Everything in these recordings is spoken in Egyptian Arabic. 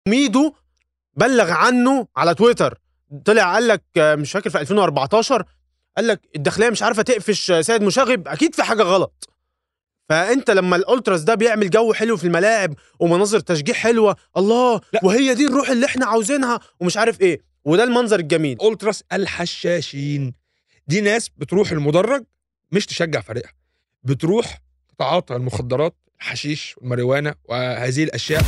ميدو بلغ عنه على تويتر طلع قال لك آه، مش فاكر في 2014 قال لك الداخليه مش عارفه تقفش سيد مشاغب اكيد في حاجه غلط فانت لما الالتراس ده بيعمل جو حلو في الملاعب ومناظر تشجيع حلوه الله لا. وهي دي الروح اللي احنا عاوزينها ومش عارف ايه وده المنظر الجميل التراس الحشاشين دي ناس بتروح المدرج مش تشجع فريقها بتروح تتعاطى المخدرات الحشيش والماريوانا وهذه الاشياء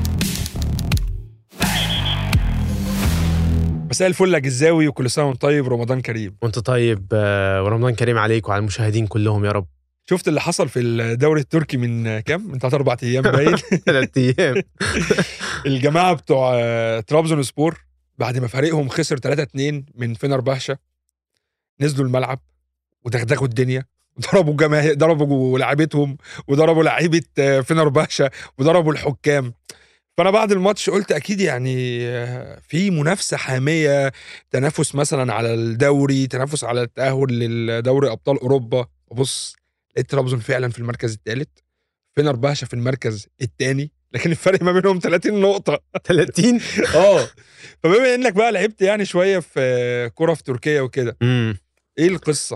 مساء الفل يا جزاوي وكل سنه وانت طيب رمضان كريم وانت طيب آه، ورمضان كريم عليك وعلى المشاهدين كلهم يا رب شفت اللي حصل في الدوري التركي من كام من ثلاث اربع ايام باين ثلاث ايام الجماعه بتوع آه، ترابزون سبور بعد ما فريقهم خسر 3 2 من فينربahçe نزلوا الملعب ودغدغوا الدنيا ضربوا جماهير ضربوا لعيبتهم وضربوا لعيبه آه، فينربahçe وضربوا الحكام فانا بعد الماتش قلت اكيد يعني آه، في منافسه حاميه تنافس مثلا على الدوري تنافس على التاهل للدوري ابطال اوروبا وبص لقيت ترابزون فعلا في المركز الثالث فينربahçe في المركز الثاني لكن الفرق ما بينهم 30 نقطه 30 اه فبما انك بقى لعبت يعني شويه في كوره في تركيا وكده امم ايه القصه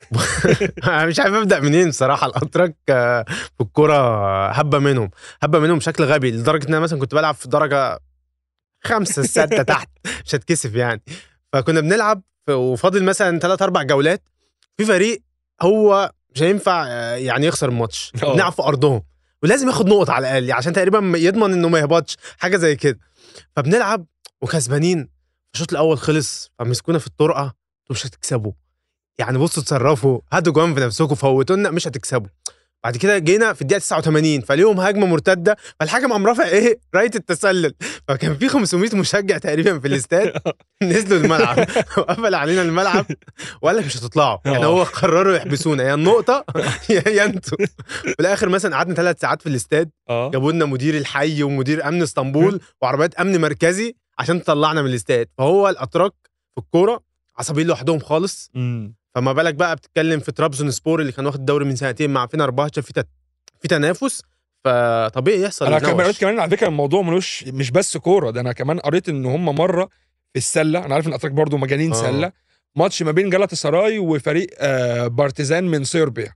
أنا مش عارف ابدا منين بصراحه الاتراك آه، في الكوره هبه منهم هبه منهم بشكل غبي لدرجه ان انا مثلا كنت بلعب في درجه خمسه سته تحت مش هتكسف يعني فكنا بنلعب ف- وفاضل مثلا ثلاث اربع جولات في فريق هو مش هينفع آه، يعني يخسر الماتش آه. بنلعب في ارضهم ولازم ياخد نقط على الاقل عشان تقريبا يضمن انه ما يهبطش حاجه زي كده فبنلعب وكسبانين الشوط الاول خلص فمسكونا في الطرقه انتوا مش هتكسبوا يعني بصوا اتصرفوا هاتوا جوان في نفسكم فوتوا لنا مش هتكسبوا بعد كده جينا في الدقيقه 89 فليهم هجمه مرتده فالحكم قام رافع ايه رايه التسلل فكان في 500 مشجع تقريبا في الاستاد نزلوا الملعب وقفل علينا الملعب وقال لك مش هتطلعوا يعني آه. هو قرروا يحبسونا يا النقطه يا يا انتوا في الاخر مثلا قعدنا ثلاث ساعات في الاستاد اه جابوا لنا مدير الحي ومدير امن اسطنبول وعربيات امن مركزي عشان تطلعنا من الاستاد فهو الاتراك في الكوره عصبيين لوحدهم خالص فما بالك بقى بتتكلم في ترابزون سبور اللي كان واخد الدوري من سنتين مع فينربahçe في تت... في تنافس فطبيعي يحصل انا كمان نوش. قريت كمان على فكره الموضوع ملوش مش بس كوره ده انا كمان قريت ان هم مره في السله انا عارف ان الاتراك برضو مجانين آه. سله ماتش ما بين جالاتا سراي وفريق آه بارتيزان من صربيا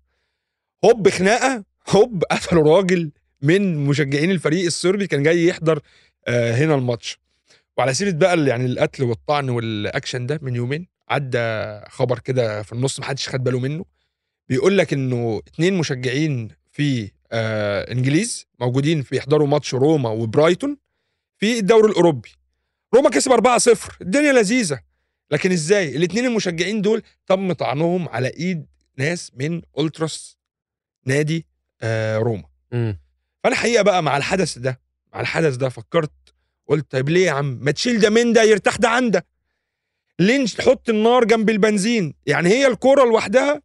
هوب خناقه هوب قتلوا راجل من مشجعين الفريق الصربي كان جاي يحضر آه هنا الماتش وعلى سيره بقى ال- يعني القتل والطعن والاكشن ده من يومين عدى خبر كده في النص محدش خد باله منه بيقول لك انه اتنين مشجعين في آه انجليز موجودين في يحضروا ماتش روما وبرايتون في الدوري الاوروبي روما كسب 4-0 الدنيا لذيذه لكن ازاي الاتنين المشجعين دول تم طعنهم على ايد ناس من التراس نادي آه روما مم. فانا حقيقه بقى مع الحدث ده مع الحدث ده فكرت قلت طيب ليه يا عم ما تشيل ده من ده يرتاح ده عن ده ليه نش- تحط النار جنب البنزين يعني هي الكوره لوحدها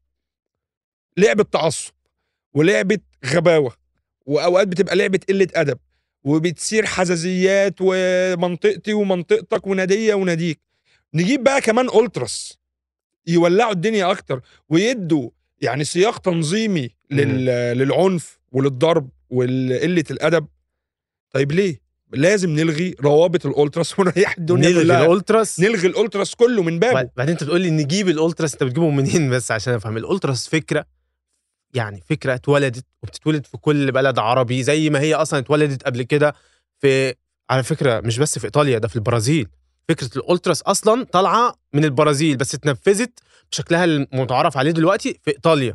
لعبه تعصب ولعبه غباوه واوقات بتبقى لعبه قله ادب وبتصير حزازيات ومنطقتي ومنطقتك وناديه وناديك نجيب بقى كمان التراس يولعوا الدنيا اكتر ويدوا يعني سياق تنظيمي لل... للعنف وللضرب وقله الادب طيب ليه لازم نلغي روابط الالتراس ونريح الدنيا نلغي كلها الالتراس نلغي الالتراس كله من بابه بعدين انت بتقول لي نجيب الالتراس انت بتجيبه منين بس عشان افهم الالتراس فكره يعني فكره اتولدت وبتتولد في كل بلد عربي زي ما هي اصلا اتولدت قبل كده في على فكره مش بس في ايطاليا ده في البرازيل فكره الالتراس اصلا طالعه من البرازيل بس اتنفذت بشكلها المتعارف عليه دلوقتي في ايطاليا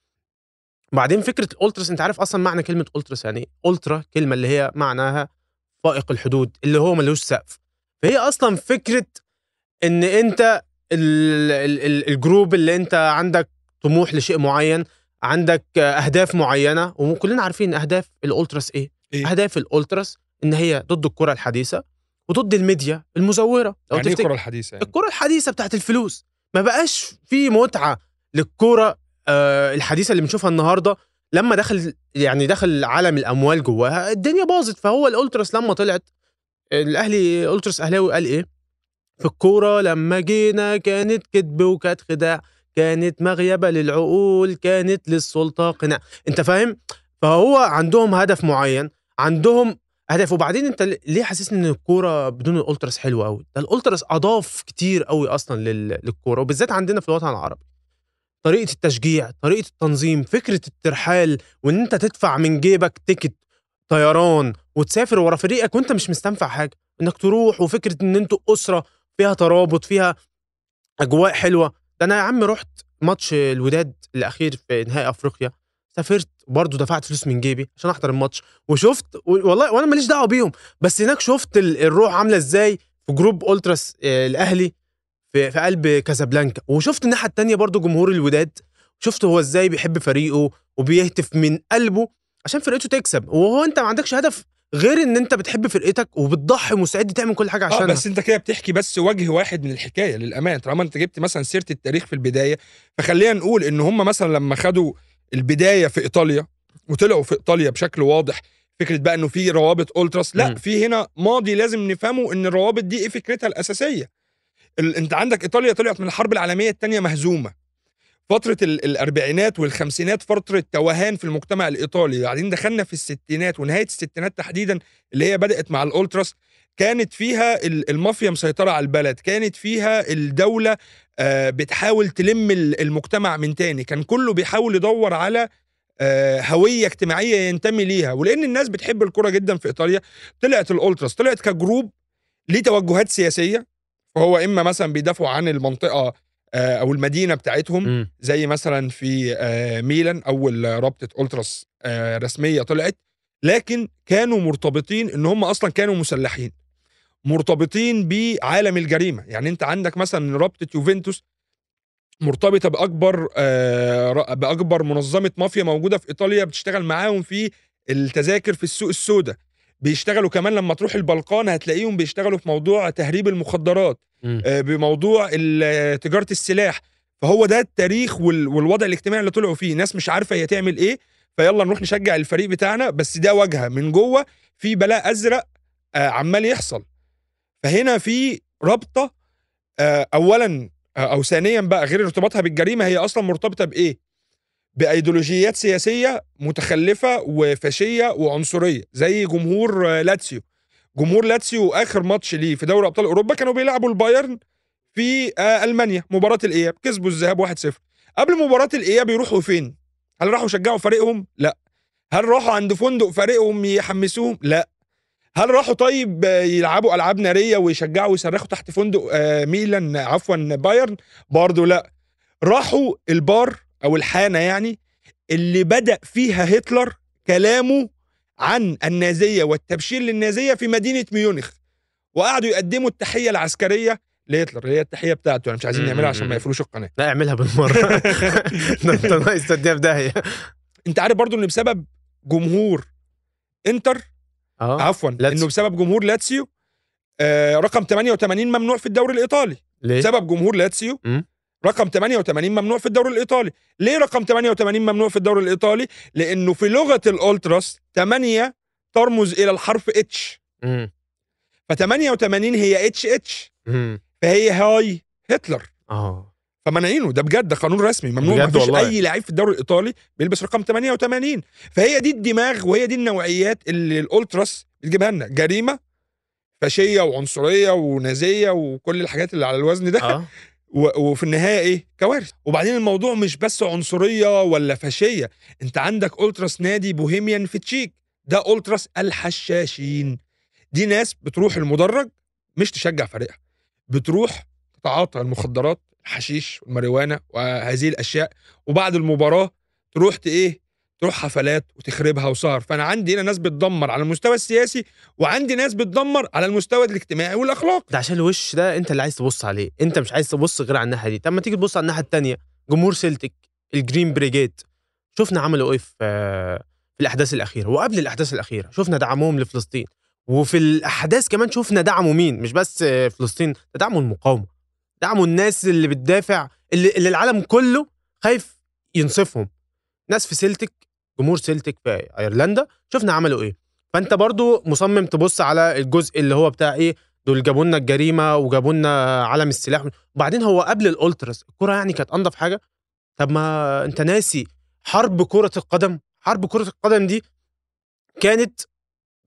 بعدين فكره الالتراس انت عارف اصلا معنى كلمه التراس يعني ايه الترا كلمه اللي هي معناها فائق الحدود اللي هو ملوش سقف فهي اصلا فكره ان انت ال ال ال الجروب اللي انت عندك طموح لشيء معين عندك اهداف معينه وكلنا عارفين اهداف الالتراس ايه إيه؟ اهداف الالتراس ان هي ضد الكره الحديثه وضد الميديا المزوره لو يعني ايه تفتكر الكره الحديثه يعني الكره الحديثه بتاعت الفلوس ما بقاش في متعه للكره آه الحديثه اللي بنشوفها النهارده لما دخل يعني دخل عالم الاموال جواها الدنيا باظت فهو الالتراس لما طلعت الاهلي التراس اهلاوي قال ايه في الكوره لما جينا كانت كذب وكانت خداع كانت مغيبه للعقول كانت للسلطه قناع انت فاهم فهو عندهم هدف معين عندهم اهداف وبعدين انت ل- ليه حاسسني ان الكوره بدون الالتراس حلوه قوي ده الالتراس اضاف كتير قوي اصلا لل- للكوره وبالذات عندنا في الوطن العربي طريقه التشجيع طريقه التنظيم فكره الترحال وان انت تدفع من جيبك تيكت طيران وتسافر ورا فريقك وانت مش مستنفع حاجه انك تروح وفكره ان انتوا اسره فيها ترابط فيها اجواء حلوه ده انا يا عم رحت ماتش الوداد الاخير في نهائي افريقيا سافرت برضه دفعت فلوس من جيبي عشان احضر الماتش وشفت و- والله وانا ماليش دعوه بيهم بس هناك شفت ال- الروح عامله ازاي في جروب التراس آه، الاهلي في, في قلب كازابلانكا وشفت الناحيه التانية برضه جمهور الوداد شفت هو ازاي بيحب فريقه وبيهتف من قلبه عشان فرقته تكسب وهو انت ما عندكش هدف غير ان انت بتحب فرقتك وبتضحي مستعد تعمل كل حاجه اه عشانها بس انت كده بتحكي بس وجه واحد من الحكايه للامان طالما انت جبت مثلا سيره التاريخ في البدايه فخلينا نقول ان هم مثلا لما خدوا البدايه في ايطاليا وطلعوا في ايطاليا بشكل واضح فكره بقى انه في روابط التراس لا مم. في هنا ماضي لازم نفهمه ان الروابط دي ايه فكرتها الاساسيه ال... انت عندك ايطاليا طلعت من الحرب العالميه الثانيه مهزومه فترة ال- الأربعينات والخمسينات فترة توهان في المجتمع الإيطالي بعدين دخلنا في الستينات ونهاية الستينات تحديدا اللي هي بدأت مع الأولتراس كانت فيها ال- المافيا مسيطرة على البلد كانت فيها الدولة آه، بتحاول تلم ال- المجتمع من تاني كان كله بيحاول يدور على آه، هوية اجتماعية ينتمي ليها ولأن الناس بتحب الكرة جدا في إيطاليا طلعت الأولتراس طلعت كجروب ليه توجهات سياسية فهو إما مثلا بيدافعوا عن المنطقة آه، أو المدينة بتاعتهم مم. زي مثلا في آه، ميلان اول رابطه التراس آه، رسميه طلعت لكن كانوا مرتبطين ان هم اصلا كانوا مسلحين مرتبطين بعالم الجريمه يعني انت عندك مثلا رابطه يوفنتوس مرتبطه باكبر آه، ر- باكبر منظمه مافيا موجوده في ايطاليا بتشتغل معاهم في التذاكر في السوق السوداء بيشتغلوا كمان لما تروح البلقان هتلاقيهم بيشتغلوا في موضوع تهريب المخدرات مم. آه، بموضوع ال- تجاره السلاح فهو ده التاريخ وال- والوضع الاجتماعي اللي طلعوا فيه ناس مش عارفه هي تعمل ايه فيلا نروح نشجع الفريق بتاعنا بس ده واجهه من جوه في بلاء ازرق آه، عمال يحصل فهنا في رابطه آه، اولا آه، او ثانيا بقى غير ارتباطها بالجريمه هي اصلا مرتبطه بايه بايديولوجيات سياسيه متخلفه وفاشيه وعنصريه زي جمهور آه، لاتسيو جمهور لاتسيو اخر ماتش ليه في دوري ابطال اوروبا كانوا بيلعبوا البايرن في آه، المانيا مباراه الاياب كسبوا الذهاب 1-0 قبل مباراه الاياب يروحوا فين هل راحوا يشجعوا فريقهم لا هل راحوا عند فندق فريقهم يحمسوهم لا هل راحوا طيب آه، يلعبوا العاب ناريه ويشجعوا ويصرخوا تحت فندق آه، ميلان عفوا بايرن برضه لا راحوا البار او الحانه يعني اللي بدا فيها هتلر كلامه عن النازيه والتبشير للنازيه في مدينه ميونخ وقعدوا يقدموا التحيه العسكريه لهتلر اللي هي التحيه بتاعته يعني مش عايزين نعملها عشان ما يقفلوش القناه لا اعملها بالمره ده انت ناقص تديها في داهيه انت عارف برضو ان بسبب جمهور انتر اه عفوا لاتسيو. انه بسبب جمهور لاتسيو آه رقم 88 ممنوع في الدوري الايطالي ليه؟ بسبب جمهور لاتسيو مم. رقم 88 ممنوع في الدوري الايطالي ليه رقم 88 ممنوع في الدوري الايطالي لانه في لغه الالتراس 8 ترمز الى الحرف اتش مم. ف 88 هي اتش اتش مم. فهي هاي هتلر اه فمنعينه ده بجد ده قانون رسمي ممنوع ما بجد فيش والله. اي لعيب في الدوري الايطالي بيلبس رقم 88 فهي دي الدماغ وهي دي النوعيات اللي الالتراس بتجيبها لنا جريمه فاشيه وعنصريه ونازيه وكل الحاجات اللي على الوزن ده اه و- وفي النهايه ايه كوارث وبعدين الموضوع مش بس عنصريه ولا فاشيه انت عندك التراس نادي بوهيميان في تشيك ده التراس الحشاشين دي ناس بتروح المدرج مش تشجع فريقها بتروح تتعاطى المخدرات الحشيش والماريوانا وهذه الاشياء وبعد المباراه تروح ت- ايه تروح حفلات وتخربها وسهر فانا عندي هنا ناس بتدمر على المستوى السياسي وعندي ناس بتدمر على المستوى الاجتماعي والاخلاقي ده عشان الوش ده انت اللي عايز تبص عليه انت مش عايز تبص غير على الناحيه دي طب ما تيجي تبص على الناحيه التانية جمهور سيلتيك الجرين بريجيد شفنا عملوا ايه في في الاحداث الاخيره وقبل الاحداث الاخيره شفنا دعمهم لفلسطين وفي الاحداث كمان شفنا دعموا مين مش بس فلسطين ده دعموا المقاومه دعموا الناس اللي بتدافع اللي, اللي العالم كله خايف ينصفهم ناس في سيلتيك جمهور سيلتيك في ايرلندا شفنا عملوا ايه فانت برضو مصمم تبص على الجزء اللي هو بتاع ايه دول جابوا لنا الجريمه وجابوا لنا علم السلاح وبعدين هو قبل الالتراس الكره يعني كانت انضف حاجه طب ما انت ناسي حرب كره القدم حرب كره القدم دي كانت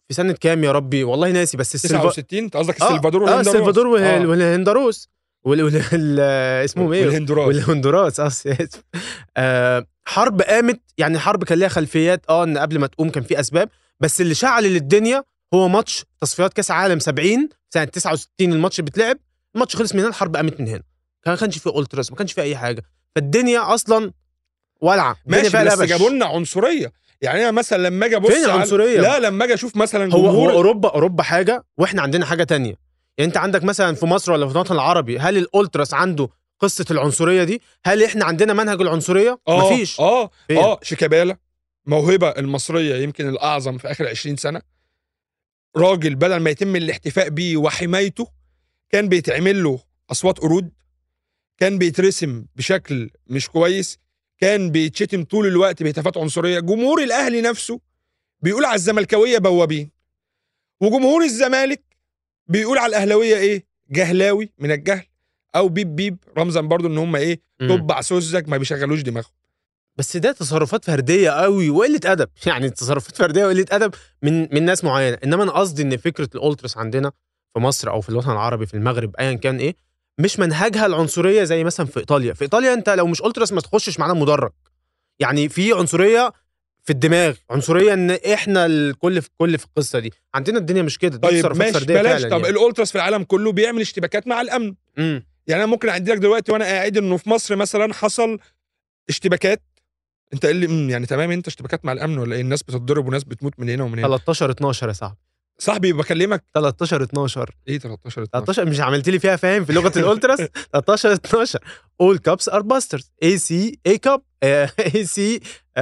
في سنه كام يا ربي والله ناسي بس السلفا 69 انت قصدك آه، السلفادور اه والهندوراس السلفادور وال- آه. والهندروس وال... وال... ال- اسمهم ايه والهندوراس والهندوراس اه اسف. آه حرب قامت يعني الحرب كان ليها خلفيات اه ان قبل ما تقوم كان في اسباب بس اللي شعل للدنيا هو ماتش تصفيات كاس عالم 70 سنه 69 الماتش بيتلعب الماتش خلص من هنا الحرب قامت من هنا ما كانش فيه التراس ما كانش فيه اي حاجه فالدنيا اصلا ولعه الدنيا ماشي فيها بس لبش. جابوا لنا عنصريه يعني انا مثلا لما اجي ابص فين على- العنصرية؟ لا لما اجي اشوف مثلا هو هو جمهور اوروبا اوروبا حاجه واحنا عندنا حاجه تانية يعني انت عندك مثلا في مصر ولا في الوطن العربي هل الالتراس عنده قصه العنصريه دي هل احنا عندنا منهج العنصريه اه مفيش اه فين؟ اه شيكابالا موهبه المصريه يمكن الاعظم في اخر 20 سنه راجل بدل ما يتم الاحتفاء بيه وحمايته كان بيتعمل له اصوات قرود كان بيترسم بشكل مش كويس كان بيتشتم طول الوقت بهتافات عنصريه جمهور الاهلي نفسه بيقول على الزملكاويه بوابين وجمهور الزمالك بيقول على الاهلاويه ايه جهلاوي من الجهل او بيب بيب رمزا برضو ان هم ايه مم. طب سوزك ما بيشغلوش دماغهم بس ده تصرفات فرديه قوي وقله ادب يعني تصرفات فرديه وقله ادب من من ناس معينه انما انا قصدي ان فكره الالتراس عندنا في مصر او في الوطن العربي في المغرب ايا كان ايه مش منهجها العنصريه زي مثلا في ايطاليا في ايطاليا انت لو مش التراس ما تخشش معانا مدرج يعني في عنصريه في الدماغ عنصريه ان احنا الكل في الكل في القصه دي عندنا الدنيا مش كده دي طيب تصرفات ماشي فرديه بلاش فعلا طب يعني. الالتراس في العالم كله بيعمل اشتباكات مع الامن مم. يعني انا ممكن اعدي لك دلوقتي وانا قاعد انه في مصر مثلا حصل اشتباكات انت قال لي "أمم، يعني تمام انت اشتباكات مع الامن ولا ايه الناس بتتضرب وناس بتموت من هنا ومن هنا 13 12 يا صاحبي صاحبي بكلمك 13 12 ايه 13 12 13 مش عملت لي فيها فاهم في لغه الالتراس 13 12 all cups are busters A C A cup A C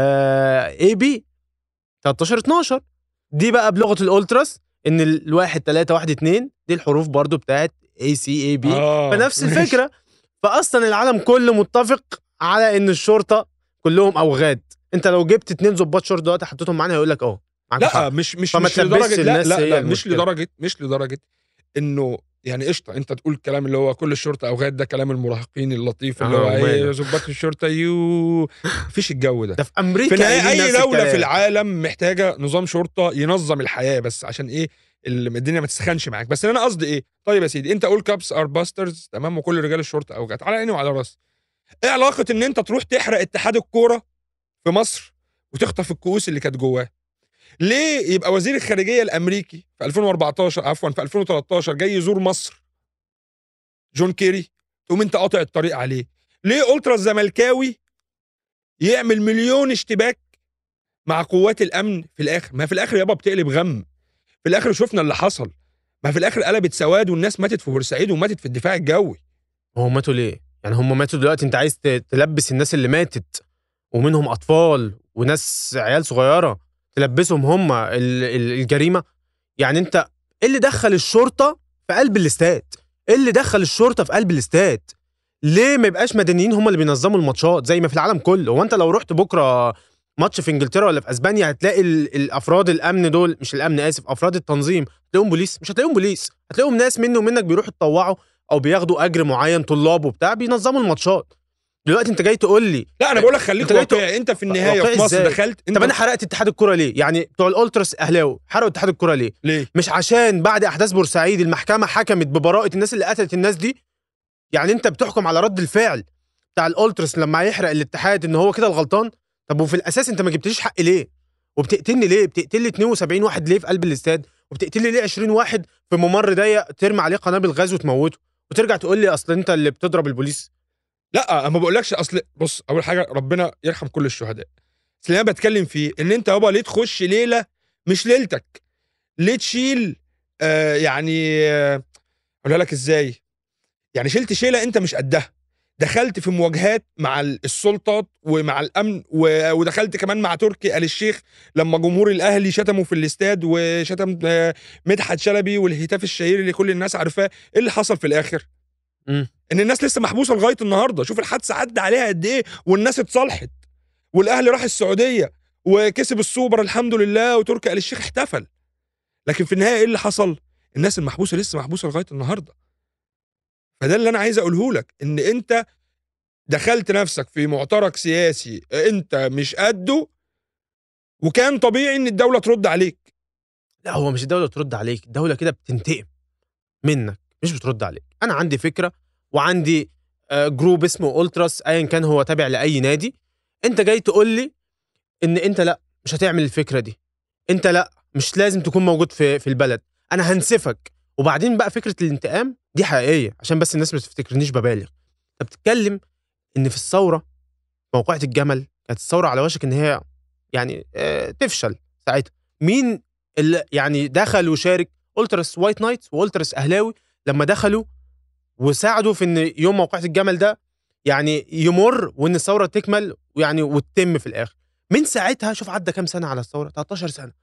A B 13 12 دي بقى بلغه الالتراس ان الواحد 3 1 2 دي الحروف برضو بتاعت A C A B آه، فنفس ماشي. الفكره فاصلا العالم كله متفق على ان الشرطه كلهم اوغاد انت لو جبت اتنين ظباط شرطه دلوقتي حطيتهم معانا هيقول لك اه معاك لا حق. مش مش فما مش تلبسش لدرجه لا الناس لا, هي لا مش المشكلة. لدرجه مش لدرجه انه يعني قشطه انت تقول الكلام اللي هو كل الشرطه اوغاد ده كلام المراهقين اللطيف اللي آه، هو وماله. ايه ظباط الشرطه يو مفيش الجو ده ده في امريكا في النهايه قايلين اي نفس دوله في الكلام. العالم محتاجه نظام شرطه ينظم الحياه بس عشان ايه ال- الدنيا ما تسخنش معاك بس انا قصدي ايه طيب يا سيدي انت قول كابس ار باسترز تمام وكل رجال الشرطه اوجات على عيني وعلى راسي ايه علاقه ان انت تروح تحرق اتحاد الكوره في مصر وتخطف الكؤوس اللي كانت جواه ليه يبقى وزير الخارجيه الامريكي في 2014 عفوا في 2013 جاي يزور مصر جون كيري تقوم انت قاطع الطريق عليه ليه الترا الزملكاوي يعمل مليون اشتباك مع قوات الامن في الاخر ما في الاخر يابا بتقلب غم في الاخر شفنا اللي حصل ما في الاخر قلبت سواد والناس ماتت في بورسعيد وماتت في الدفاع الجوي هم ماتوا ليه؟ يعني هم ماتوا دلوقتي انت عايز ت- تلبس الناس اللي ماتت ومنهم اطفال وناس عيال صغيره تلبسهم هم ال- ال- الجريمه يعني انت ايه اللي دخل الشرطه في قلب الاستاد؟ ايه اللي دخل الشرطه في قلب الاستاد؟ ليه ما يبقاش مدنيين هم اللي بينظموا الماتشات زي ما في العالم كله؟ هو انت لو رحت بكره ماتش في انجلترا ولا في اسبانيا هتلاقي ال- الافراد الامن دول مش الامن اسف افراد التنظيم هتلاقيهم بوليس مش هتلاقيهم بوليس هتلاقيهم ناس مني ومنك بيروحوا يتطوعوا او بياخدوا اجر معين طلاب وبتاع بينظموا الماتشات دلوقتي انت جاي تقول لي لا انا بقول لك خليك انت جاي تق- واقعي انت في النهايه واقعي في مصر ازاي؟ دخلت انت طب انا حرقت اتحاد الكوره ليه يعني بتوع الالتراس اهلاوي حرقوا اتحاد الكوره ليه ليه مش عشان بعد احداث بورسعيد المحكمه حكمت ببراءه الناس اللي قتلت الناس دي يعني انت بتحكم على رد الفعل بتاع الالتراس لما يحرق الاتحاد ان هو كده الغلطان طب وفي الاساس انت ما جبتليش حق ليه وبتقتلني ليه بتقتل لي 72 واحد ليه في قلب الاستاد وبتقتل لي ليه 20 واحد في ممر ضيق ترمي عليه قنابل غاز وتموته وترجع تقول لي اصل انت اللي بتضرب البوليس لا انا ما بقولكش اصل بص اول حاجه ربنا يرحم كل الشهداء بس اللي انا بتكلم فيه ان انت يابا ليه تخش ليله مش ليلتك ليه تشيل آه يعني آه، اقولها لك ازاي يعني شلت شيله انت مش قدها دخلت في مواجهات مع ال- السلطات ومع الامن و- ودخلت كمان مع تركي آل الشيخ لما جمهور الاهلي شتموا في الاستاد وشتم آه، مدحت شلبي والهتاف الشهير اللي كل الناس عارفاه ايه اللي حصل في الاخر مم. ان الناس لسه محبوسه لغايه النهارده شوف الحادثه عدى عليها قد ايه والناس اتصالحت والاهلي راح السعوديه وكسب السوبر الحمد لله وتركي آل الشيخ احتفل لكن في النهايه ايه اللي حصل الناس المحبوسه لسه محبوسه لغايه النهارده فده اللي انا عايز اقوله لك ان انت دخلت نفسك في معترك سياسي انت مش قده وكان طبيعي ان الدوله ترد عليك لا هو مش الدوله بترد عليك الدوله كده بتنتقم منك مش بترد عليك انا عندي فكره وعندي آه، جروب اسمه التراس ايا كان هو تابع لاي نادي انت جاي تقول لي ان انت لا مش هتعمل الفكره دي انت لا مش لازم تكون موجود في في البلد انا هنسفك وبعدين بقى فكره الانتقام دي حقيقيه عشان بس الناس ما تفتكرنيش ببالغ انت بتتكلم ان في الثوره موقعة الجمل كانت الثوره على وشك ان هي يعني آه، تفشل ساعتها مين اللي يعني دخل وشارك التراس وايت نايتس والتراس اهلاوي لما دخلوا وساعدوا في ان يوم موقعة الجمل ده يعني يمر وان الثوره تكمل ويعني وتتم في الاخر من ساعتها شوف عدى كام سنه على الثوره 13 سنه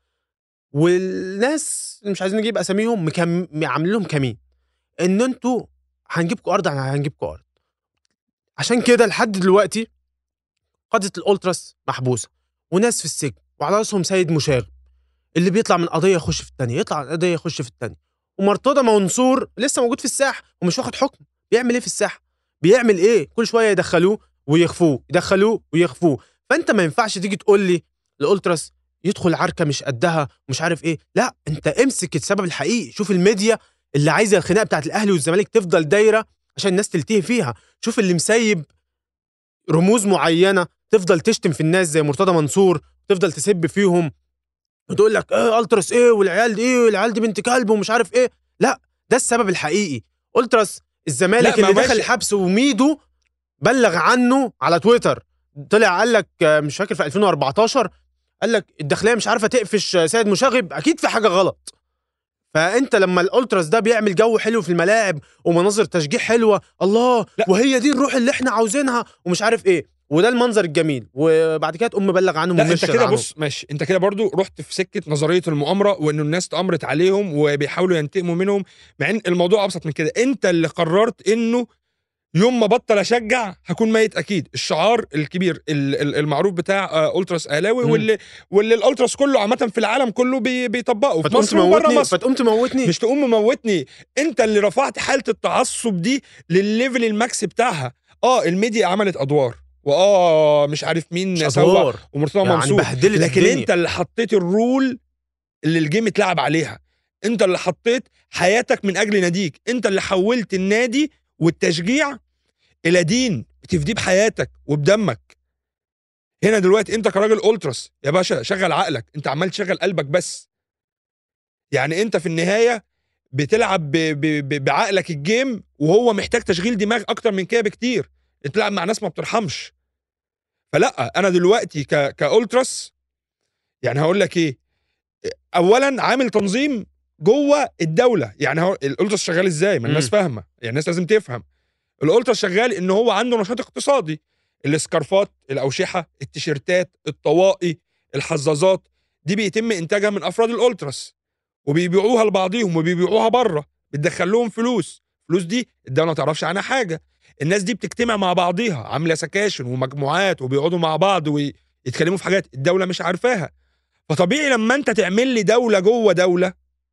والناس اللي مش عايزين نجيب اساميهم مكم... عاملين لهم كمين ان انتوا هنجيبكم ارض هنجيبكم ارض عشان كده لحد دلوقتي قاده الالتراس محبوسه وناس في السجن وعلى راسهم سيد مشاغب اللي بيطلع من قضيه يخش في الثانيه يطلع من قضيه يخش في الثانيه ومرتضى منصور لسه موجود في الساحه ومش واخد حكم بيعمل ايه في الساحه بيعمل ايه كل شويه يدخلوه ويخفوه يدخلوه ويخفوه فانت ما ينفعش تيجي تقول لي الالتراس يدخل عركه مش قدها ومش عارف ايه لا انت امسك السبب الحقيقي شوف الميديا اللي عايزه الخناقه بتاعت الاهلي والزمالك تفضل دايره عشان الناس تلتهي فيها شوف اللي مسيب رموز معينه تفضل تشتم في الناس زي مرتضى منصور تفضل تسب فيهم وتقول لك ايه التراس ايه والعيال دي ايه والعيال دي بنت كلب ومش عارف ايه لا ده السبب الحقيقي التراس الزمالك لا، ما اللي دخل ماشي. الحبس وميدو بلغ عنه على تويتر طلع قال لك آه، مش فاكر في 2014 قال لك الداخليه مش عارفه تقفش آه، سيد مشاغب اكيد في حاجه غلط فانت لما الالتراس ده بيعمل جو حلو في الملاعب ومناظر تشجيع حلوه الله لا. وهي دي الروح اللي احنا عاوزينها ومش عارف ايه وده المنظر الجميل وبعد كده تقوم مبلغ عنهم لا انت ومنشر كده عنهم. بص ماشي انت كده برضو رحت في سكه نظريه المؤامره وان الناس تامرت عليهم وبيحاولوا ينتقموا منهم مع ان الموضوع ابسط من كده انت اللي قررت انه يوم ما بطل اشجع هكون ميت اكيد الشعار الكبير ال- ال- المعروف بتاع آه، التراس اهلاوي مم. واللي واللي الالتراس كله عامه في العالم كله بي بيطبقه في فتقوم مصر وبره تموتني مصر فتقوم تموتني مش تقوم مموتني انت اللي رفعت حاله التعصب دي للليفل الماكس بتاعها اه الميديا عملت ادوار واه مش عارف مين مش سوى أدوار. ومرتضى يعني منصور بهدلت لكن الدنيا. انت اللي حطيت الرول اللي الجيم اتلعب عليها انت اللي حطيت حياتك من اجل ناديك انت اللي حولت النادي والتشجيع الى دين بتفديه بحياتك وبدمك هنا دلوقتي انت كراجل التراس يا باشا شغل عقلك انت عمال تشغل قلبك بس يعني انت في النهايه بتلعب ب... ب... ب... بعقلك الجيم وهو محتاج تشغيل دماغ اكتر من كده بكتير انت بتلعب مع ناس ما بترحمش فلا انا دلوقتي ك... كالتراس يعني هقول لك ايه اولا عامل تنظيم جوه الدوله يعني هو الالتراس شغال ازاي ما الناس مم. فاهمه يعني الناس لازم تفهم الالتراس شغال ان هو عنده نشاط اقتصادي السكارفات الاوشحه التيشيرتات الطواقي الحظاظات دي بيتم انتاجها من افراد الالتراس وبيبيعوها لبعضهم وبيبيعوها بره بتدخل لهم فلوس الفلوس دي الدوله ما تعرفش عنها حاجه الناس دي بتجتمع مع بعضيها عامله سكاشن ومجموعات وبيقعدوا مع بعض ويتكلموا في حاجات الدوله مش عارفاها فطبيعي لما انت تعمل لي دوله جوه دوله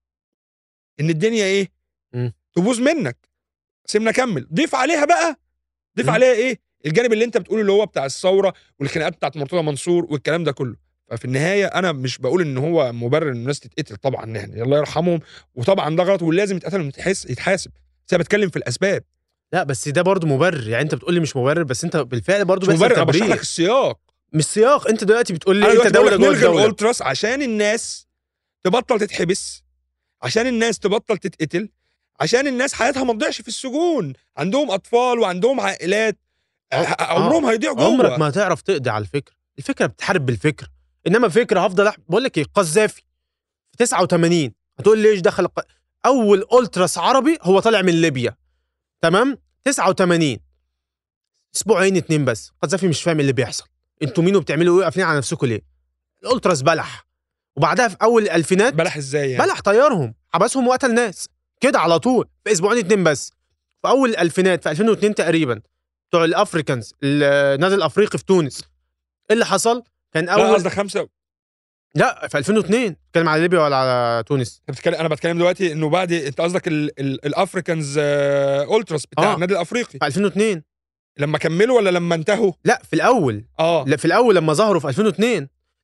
ان الدنيا ايه مم. تبوظ منك سيبنا كمل ضيف عليها بقى ضيف مم. عليها ايه الجانب اللي انت بتقوله اللي هو بتاع الثوره والخناقات بتاعت مرتضى منصور والكلام ده كله ففي النهايه انا مش بقول ان هو مبرر ان الناس تتقتل طبعا يعني الله يرحمهم وطبعا ده غلط ولازم يتقتل ويتحس- يتحاسب بس انا بتكلم في الاسباب لا بس ده برضو مبرر يعني انت بتقول لي مش مبرر بس انت بالفعل برضو مش بيحصل مبرر انا بشرح تبرير لك السياق مش سياق انت دلوقتي بتقول لي انا انت دلوقتي بقول دوله لك جوه نلغي الدوله الالتراس عشان الناس تبطل تتحبس عشان الناس تبطل تتقتل عشان الناس حياتها ما تضيعش في السجون عندهم اطفال وعندهم عائلات آه. عمرهم هيضيعوا جوه عمرك ما هتعرف تقضي على الفكره الفكره بتحارب بالفكره انما فكره هفضل أح... بقول لك ايه قذافي في 89 هتقول لي ايش دخل الق... اول التراس عربي هو طالع من ليبيا تمام 89 اسبوعين اتنين بس قذافي مش فاهم اللي بيحصل انتوا مين وبتعملوا ايه قافلين على نفسكم ليه الالتراس بلح وبعدها في اول الالفينات بلح ازاي يعني بلح طيرهم حبسهم وقتل ناس كده على طول في اسبوعين اتنين بس في اول الالفينات في 2002 تقريبا بتوع الافريكانز النادي الافريقي في تونس ايه اللي حصل كان لا اول قصدك خمسه لا في 2002 بتكلم على ليبيا ولا على تونس أنت بتتكلم انا بتكلم دلوقتي انه بعد انت قصدك ال- ال- الافريكانز آه، التراس بتاع آه. النادي الافريقي في 2002 لما كملوا ولا لما انتهوا لا في الاول اه لا في الاول لما ظهروا في 2002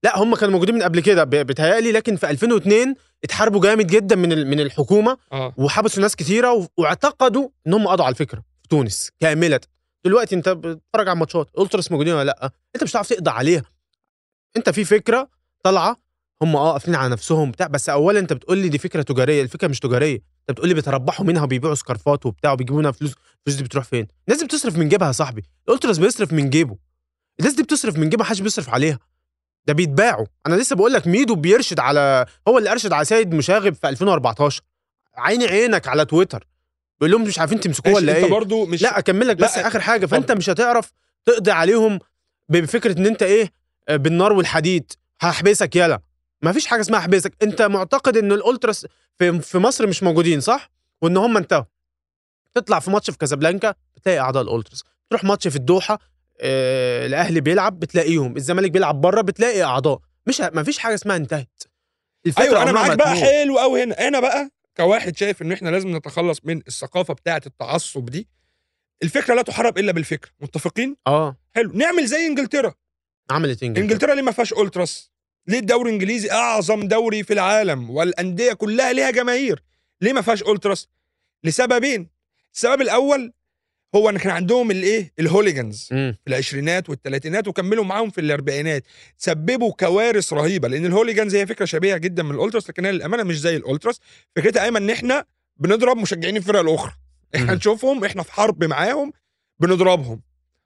لا هم كانوا موجودين من قبل كده ب- بيتهيألي لكن في 2002 اتحاربوا جامد جدا من ال- من الحكومه اه وحبسوا ناس كتيره و- واعتقدوا ان هم قضوا على الفكره في تونس كامله دلوقتي انت بتتفرج على الماتشات التراس موجودين ولا لا انت مش هتعرف تقضي عليها انت في فكره طالعه هم اه قافلين على نفسهم بتاع بس اولا انت بتقول لي دي فكره تجاريه الفكره مش تجاريه انت بتقول لي بيتربحوا منها وبيبيعوا سكارفات وبتاع وبيجيبوا منها فلوس الفلوس دي بتروح فين الناس دي بتصرف من جيبها يا صاحبي الالتراس بيصرف من جيبه الناس دي بتصرف من جيبها محدش بيصرف عليها ده بيتباعوا انا لسه بقول لك ميدو بيرشد على هو اللي ارشد على سيد مشاغب في 2014 عيني عينك على تويتر بيقول لهم مش عارفين تمسكوه ماشي، ولا انت ايه برضو مش لا اكمل لك بس لا، اخر حاجه فانت اتفضل. مش هتعرف تقضي عليهم بفكره ان انت ايه آه، بالنار والحديد هحبسك يلا ما فيش حاجه اسمها احبسك انت معتقد ان الالتراس في, في مصر مش موجودين صح وان هم انتهوا تطلع في ماتش في كازابلانكا بتلاقي اعضاء الالتراس تروح ماتش في الدوحه آه الاهلي بيلعب بتلاقيهم الزمالك بيلعب بره بتلاقي اعضاء مش ه... ما فيش حاجه اسمها انتهت الفكره ايوه انا عمرها ما معاك بقى هتموت. حلو قوي هنا هنا بقى كواحد شايف ان احنا لازم نتخلص من الثقافه بتاعه التعصب دي الفكره لا تحارب الا بالفكره متفقين اه حلو نعمل زي انجلترا عملت انجلترا انجلترا ليه ما فيهاش التراس ليه الدوري الانجليزي اعظم دوري في العالم والانديه كلها ليها جماهير ليه ما فيهاش التراس لسببين السبب الاول هو ان كان عندهم الايه الهوليجانز مم. في العشرينات والثلاثينات وكملوا معاهم في الاربعينات سببوا كوارث رهيبه لان الهوليجانز هي فكره شبيهه جدا من الالتراس لكنها للامانه مش زي الالتراس فكرتها ايمن ان احنا بنضرب مشجعين الفرق الاخرى احنا مم. نشوفهم احنا في حرب معاهم بنضربهم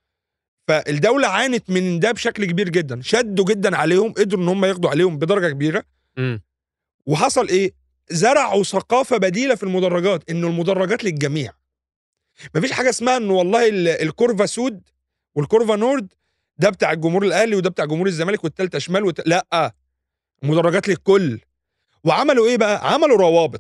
فالدوله عانت من ده بشكل كبير جدا شدوا جدا عليهم قدروا ان هم ياخدوا عليهم بدرجه كبيره مم. وحصل ايه زرعوا ثقافه بديله في المدرجات انه المدرجات للجميع مفيش حاجه اسمها انه والله ال- الكورفا سود والكورفا نورد ده بتاع الجمهور الاهلي وده بتاع جمهور الزمالك والتالتة شمال وت... لا مدرجات للكل وعملوا ايه بقى عملوا روابط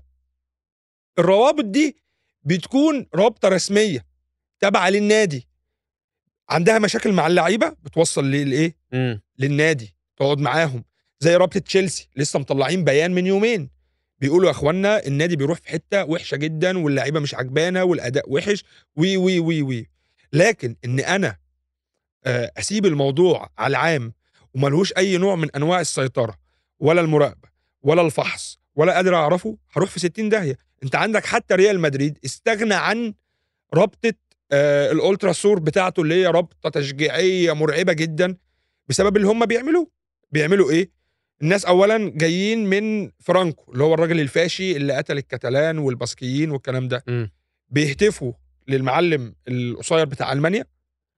الروابط دي بتكون رابطه رسميه تابعه للنادي عندها مشاكل مع اللعيبه بتوصل للايه مم. للنادي تقعد معاهم زي رابطه تشيلسي لسه مطلعين بيان من يومين بيقولوا يا اخوانا النادي بيروح في حته وحشه جدا واللعيبه مش عجبانه والاداء وحش وي وي وي وي لكن ان انا آه، اسيب الموضوع على العام وملهوش اي نوع من انواع السيطره ولا المراقبه ولا الفحص ولا قادر اعرفه هروح في 60 داهيه انت عندك حتى ريال مدريد استغنى عن رابطه آه الالترا سور بتاعته اللي هي رابطه تشجيعيه مرعبه جدا بسبب اللي هم بيعملوه بيعملوا ايه الناس اولا جايين من فرانكو اللي هو الراجل الفاشي اللي قتل الكتالان والباسكيين والكلام ده مم. بيهتفوا للمعلم القصير بتاع المانيا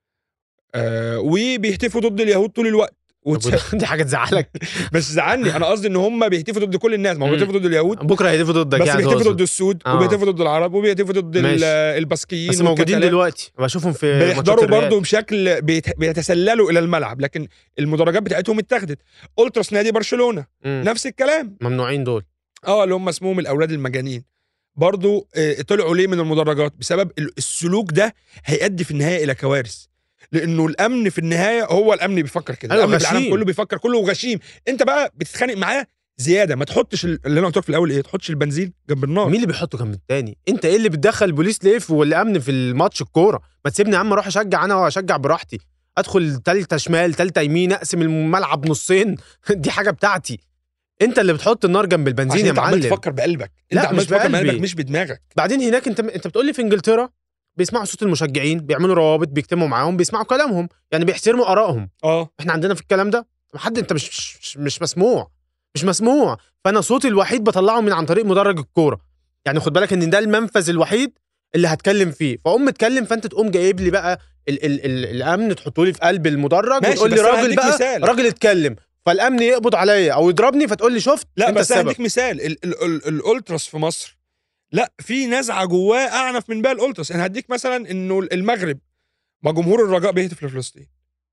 آه وبيهتفوا ضد اليهود طول الوقت وتس- طب وده- دي حاجه تزعلك بس زعلني انا قصدي ان هم بيهتفوا ضد كل الناس ما هم مم. بيهتفوا ضد اليهود بكره هيهتفوا ضدك بس يعني بيهتفوا تقصد. ضد السود آه. وبيهتفوا ضد العرب وبيهتفوا ضد ال- ماشي. الباسكيين بس موجودين والكتالان. دلوقتي بشوفهم في بيحضروا ماتشات الريال. برضه بشكل بيت- بيتسللوا الى الملعب لكن المدرجات بتاعتهم اتاخدت التراس نادي برشلونه مم. نفس الكلام ممنوعين دول اه اللي هم اسمهم الاولاد المجانين برضو آه، طلعوا ليه من المدرجات بسبب ال- السلوك ده هيؤدي في النهايه الى كوارث لانه الامن في النهايه هو الامن بيفكر كده أيوة، الامن في العالم غشيم. كله بيفكر كله غشيم انت بقى بتتخانق معاه زياده ما تحطش ال- اللي انا قلت لك في الاول ايه تحطش البنزين جنب النار مين اللي بيحطه جنب التاني انت ايه اللي بتدخل البوليس ليه في والامن في الماتش الكوره ما تسيبني يا عم اروح اشجع انا واشجع براحتي ادخل تالتة شمال تالتة يمين اقسم الملعب نصين دي حاجه بتاعتي انت اللي بتحط النار جنب البنزين عشان يا انت عمال معلم تفكر بقلبك انت لا، عمال مش تفكر بقلبي. بقلبك مش بدماغك بعدين هناك انت انت بتقول لي في انجلترا بيسمعوا صوت المشجعين بيعملوا روابط بيجتمعوا معاهم بيسمعوا كلامهم يعني بيحترموا ارائهم اه احنا عندنا في الكلام ده حد انت مش مش, مش مسموع مش مسموع فانا صوتي الوحيد بطلعه من عن طريق مدرج الكوره يعني خد بالك ان ده المنفذ الوحيد اللي هتكلم فيه فاقوم متكلم فانت تقوم جايب لي بقى ال ال ال الامن تحطه لي في قلب المدرج ماشي، وتقول لي بس أنا راجل هديك بقى مثال. راجل اتكلم فالامن يقبض عليا او يضربني فتقول لي شفت لا انت بس أنا السبب هديك مثال ال- ال- ال- الالتراس في مصر لا في نزعه جواه اعنف من باقي الالتراس انا هديك مثلا انه المغرب ما جمهور الرجاء بيهتف لفلسطين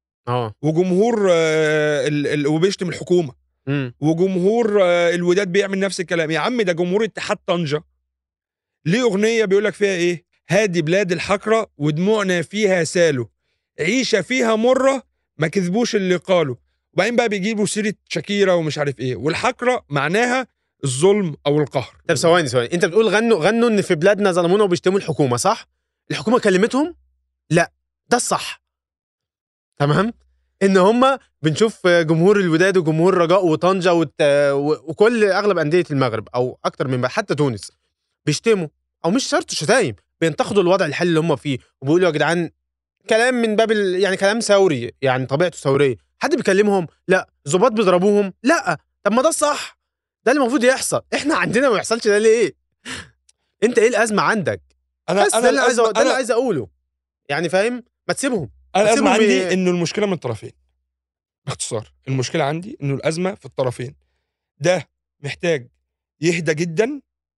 اه وجمهور آه، ال- ال- وبيشتم الحكومه امم وجمهور آه، الوداد بيعمل نفس الكلام يا عم ده جمهور اتحاد طنجه ليه اغنيه بيقول لك فيها ايه هادي بلاد الحقره ودموعنا فيها سالوا عيشه فيها مره ما كذبوش اللي قالوا وبعدين بقى بيجيبوا سيره شاكيرا ومش عارف ايه والحقره معناها الظلم او القهر طب ثواني ثواني انت بتقول غنوا غنوا ان في بلادنا ظلمونا وبيشتموا الحكومه صح الحكومه كلمتهم لا ده الصح تمام ان هم بنشوف جمهور الوداد وجمهور رجاء وطنجه وت... و- وكل اغلب انديه المغرب او اكتر من حتى تونس بيشتموا او مش شرط شتايم بينتقدوا الوضع الحالي اللي هم فيه وبيقولوا يا جدعان كلام من باب ال... يعني كلام ثوري يعني طبيعته ثوريه حد بيكلمهم لا ظباط بيضربوهم لا طب ما ده الصح ده اللي المفروض يحصل احنا عندنا ما يحصلش ده ليه انت ايه الازمه عندك انا بس ده اللي عايز الأزمة- أ- ده اللي انا عايز اقوله يعني فاهم ما تسيبهم انا الازمه سيبهم ي- عندي انه المشكله من الطرفين باختصار المشكله عندي انه الازمه في الطرفين ده محتاج يهدى جدا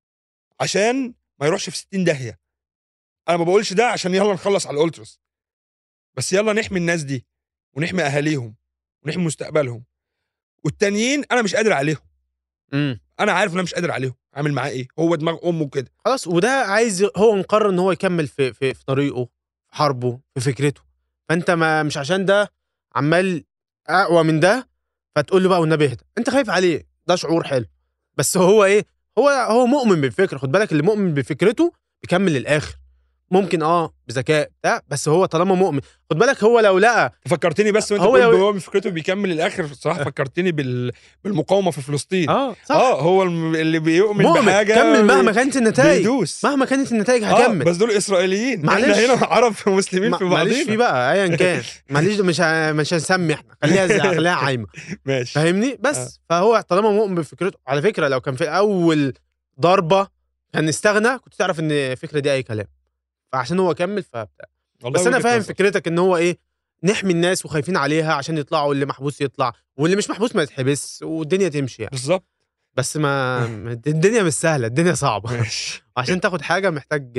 عشان ما يروحش في 60 داهيه انا ما بقولش ده عشان يلا نخلص على الالتراس بس يلا نحمي الناس دي ونحمي اهاليهم ونحمي مستقبلهم والتانيين انا مش قادر عليهم امم انا عارف ان انا مش قادر عليهم عامل معاه ايه هو دماغ امه كده خلاص وده عايز ي- هو مقرر ان هو يكمل في في, في طريقه في حربه في فكرته فانت ما مش عشان ده عمال اقوى من ده فتقول له بقى والنبي اهدى انت خايف عليه ده شعور حلو بس هو ايه هو هو مؤمن بالفكره خد بالك اللي مؤمن بفكرته بيكمل للاخر ممكن اه بذكاء بتاع بس هو طالما مؤمن خد بالك هو لو لقى فكرتني بس وانت هو بتقول لو- هو من فكرته بيكمل الاخر صراحه فكرتني بال... بالمقاومه في فلسطين اه صح اه هو الم- اللي بيؤمن مؤمن بحاجه كمل مهما بي- كانت النتائج بيدوس مهما كانت النتائج آه هكمل بس دول اسرائيليين معلش. احنا هنا عرب ومسلمين ما- في معلش في بعضينا بقى ايا كان معلش مش ه- مش هنسمي احنا خليها زي- خليها عايمه ماشي فاهمني بس آه. فهو طالما مؤمن بفكرته على فكره لو كان في اول ضربه كان استغنى كنت تعرف ان الفكره دي اي كلام فعشان هو كمل فبتاع والله بس انا وجهة فاهم نظر. فكرتك ان هو ايه نحمي الناس وخايفين عليها عشان يطلعوا واللي محبوس يطلع واللي مش محبوس ما يتحبس والدنيا تمشي يعني بالظبط بس ما ما- الدنيا مش سهله الدنيا صعبه ماشي عشان تاخد حاجه محتاج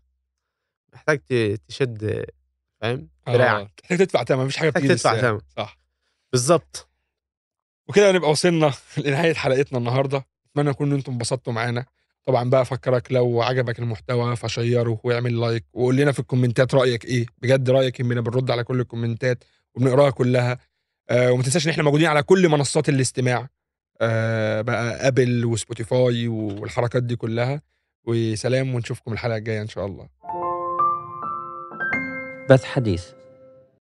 محتاج ت- تشد فاهم دراعك آه، محتاج تدفع ثمن مفيش حاجه محتاج بتيجي تدفع بالسهل. ثمن. صح بالظبط وكده نبقى وصلنا لنهايه حلقتنا النهارده اتمنى تكونوا انتم انبسطتوا معانا طبعا بقى افكرك لو عجبك المحتوى فشيره واعمل لايك وقول لنا في الكومنتات رايك ايه بجد رايك يهمنا بنرد على كل الكومنتات وبنقراها كلها آه وما تنساش ان احنا موجودين على كل منصات الاستماع آه بقى ابل وسبوتيفاي والحركات دي كلها وسلام ونشوفكم الحلقه الجايه ان شاء الله بث حديث